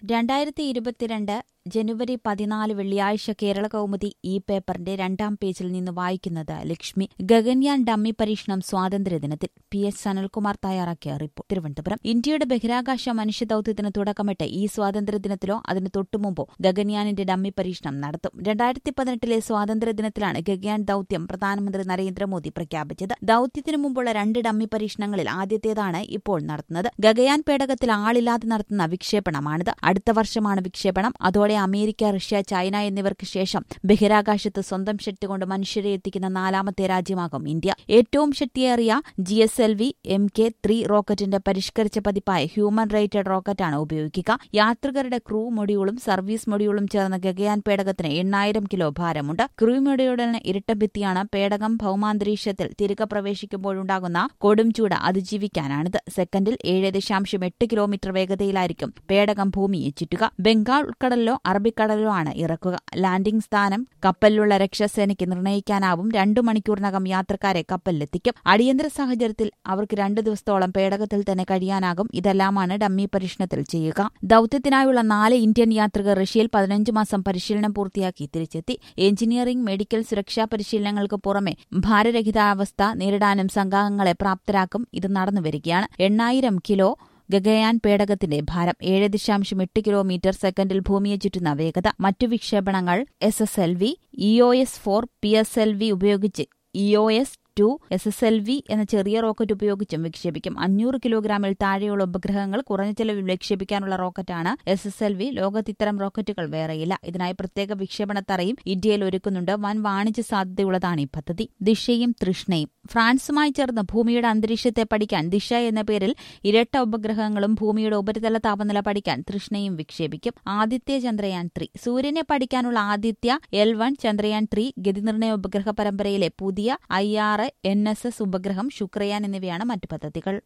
രണ്ടായിരത്തി ഇരുപത്തിരണ്ട് ജനുവരി പതിനാല് വെള്ളിയാഴ്ച കേരള കൗമുദി ഈ പേപ്പറിന്റെ രണ്ടാം പേജിൽ നിന്ന് വായിക്കുന്നത് ലക്ഷ്മി ഗഗൻയാൻ ഡമ്മി പരീക്ഷണം സ്വാതന്ത്ര്യദിനത്തിൽ പി എസ് സനൽകുമാർ തയ്യാറാക്കിയ റിപ്പോർട്ട് തിരുവനന്തപുരം ഇന്ത്യയുടെ ബഹിരാകാശ മനുഷ്യദൌത്യത്തിന് തുടക്കമിട്ട് ഈ സ്വാതന്ത്ര്യദിനത്തിലോ അതിന് തൊട്ടുമുമ്പോ ഗഗൻയാനിന്റെ ഡമ്മി പരീക്ഷണം നടത്തും രണ്ടായിരത്തി പതിനെട്ടിലെ സ്വാതന്ത്ര്യദിനത്തിലാണ് ഗഗൻയാൻ ദൌത്യം പ്രധാനമന്ത്രി നരേന്ദ്രമോദി പ്രഖ്യാപിച്ചത് ദൌത്യത്തിനു മുമ്പുള്ള രണ്ട് ഡമ്മി പരീക്ഷണങ്ങളിൽ ആദ്യത്തേതാണ് ഇപ്പോൾ നടത്തുന്നത് ഗഗയാൻ പേടകത്തിൽ ആളില്ലാതെ നടത്തുന്ന വിക്ഷേപണമാണിത് അടുത്ത വർഷമാണ് വിക്ഷേപണം അതോടെ അമേരിക്ക റഷ്യ ചൈന എന്നിവർക്ക് ശേഷം ബഹിരാകാശത്ത് സ്വന്തം ശക്തി കൊണ്ട് മനുഷ്യരെ എത്തിക്കുന്ന നാലാമത്തെ രാജ്യമാകും ഇന്ത്യ ഏറ്റവും ശക്തിയേറിയ G S L V M K three റോക്കറ്റിന്റെ പരിഷ്കരിച്ച പതിപ്പായ ഹ്യൂമൻ റേറ്റഡ് റോക്കറ്റാണ് ഉപയോഗിക്കുക യാത്രികരുടെ ക്രൂ മൊഡ്യൂളും സർവീസ് മൊഡ്യൂളും ചേർന്ന ഗഗയാൻ പേടകത്തിന് എണ്ണായിരം കിലോ ഭാരമുണ്ട് ക്രൂ മൊഡ്യൂളിന് ഇരട്ടഭിത്തിയാണ് പേടകം ഭൌമാന്തരീക്ഷത്തിൽ തിരികെ പ്രവേശിക്കുമ്പോഴുണ്ടാകുന്ന കൊടും ചൂട് അതിജീവിക്കാനാണിത് സെക്കൻഡിൽ ഏഴ് ദശാംശം എട്ട് കിലോമീറ്റർ വേഗതയിലായിരിക്കും പേടകം ഭൂമിയെ ചുറ്റുക ബംഗാൾ ഉൾക്കടലിലോ അറബിക്കടലിലോ ആണ് ഇറക്കുക ലാൻഡിംഗ് സ്ഥാനം കപ്പലിലുള്ള രക്ഷാസേനയ്ക്ക് നിർണ്ണയിക്കാനാവും രണ്ടു മണിക്കൂറിനകം യാത്രക്കാരെ കപ്പലിലെത്തിക്കും അടിയന്തര സാഹചര്യത്തിൽ അവർക്ക് രണ്ടു ദിവസത്തോളം പേടകത്തിൽ തന്നെ കഴിയാനാകും ഇതെല്ലാമാണ് ഡമ്മി പരീക്ഷണത്തിൽ ചെയ്യുക ദൌത്യത്തിനായുള്ള നാല് ഇന്ത്യൻ യാത്രികർ റഷ്യയിൽ പതിനഞ്ച് മാസം പരിശീലനം പൂർത്തിയാക്കി തിരിച്ചെത്തി എഞ്ചിനീയറിംഗ് മെഡിക്കൽ സുരക്ഷാ പരിശീലനങ്ങൾക്ക് പുറമെ ഭാരരഹിതാവസ്ഥ നേരിടാനും സംഘാംഗങ്ങളെ പ്രാപ്തരാക്കും ഇത് നടന്നുവരികയാണ് എണ്ണായിരം കിലോ ഗഗയാൻ പേടകത്തിന്റെ ഭാരം ഏഴ് ദശാംശം എട്ട് കിലോമീറ്റർ സെക്കൻഡിൽ ഭൂമിയെ ചുറ്റുന്ന വേഗത മറ്റു വിക്ഷേപണങ്ങൾ S S L V E O S four P S L V ഉപയോഗിച്ച് E O S two S S L V എന്ന ചെറിയ റോക്കറ്റ് ഉപയോഗിച്ചും വിക്ഷേപിക്കും അഞ്ഞൂറ് കിലോഗ്രാമിൽ താഴെയുള്ള ഉപഗ്രഹങ്ങൾ കുറഞ്ഞ ചെലവിൽ വിക്ഷേപിക്കാനുള്ള റോക്കറ്റാണ് എസ് എസ് എൽ വി ലോകത്ത് ഇത്തരം റോക്കറ്റുകൾ വേറെയില്ല ഇതിനായി പ്രത്യേക വിക്ഷേപണത്തറയും ഇന്ത്യയിൽ ഒരുക്കുന്നുണ്ട് വൻ വാണിജ്യ സാധ്യതയുള്ളതാണ് ഈ പദ്ധതി ദിശയും തൃഷ്ണയും ഫ്രാൻസുമായി ചേർന്ന് ഭൂമിയുടെ അന്തരീക്ഷത്തെ പഠിക്കാൻ ദിശ എന്ന പേരിൽ ഇരട്ട ഉപഗ്രഹങ്ങളും ഭൂമിയുടെ ഉപരിതല താപനില പഠിക്കാൻ തൃഷ്ണയും വിക്ഷേപിക്കും ആദിത്യ ചന്ദ്രയാൻ ത്രീ സൂര്യനെ പഠിക്കാനുള്ള Aditya L one Chandrayaan three ഗതിനിർണയ ഉപഗ്രഹ പരമ്പരയിലെ പുതിയ I R N S S ഉപഗ്രഹം ശുക്രയാൻ എന്നിവയാണ് മറ്റു പദ്ധതികൾ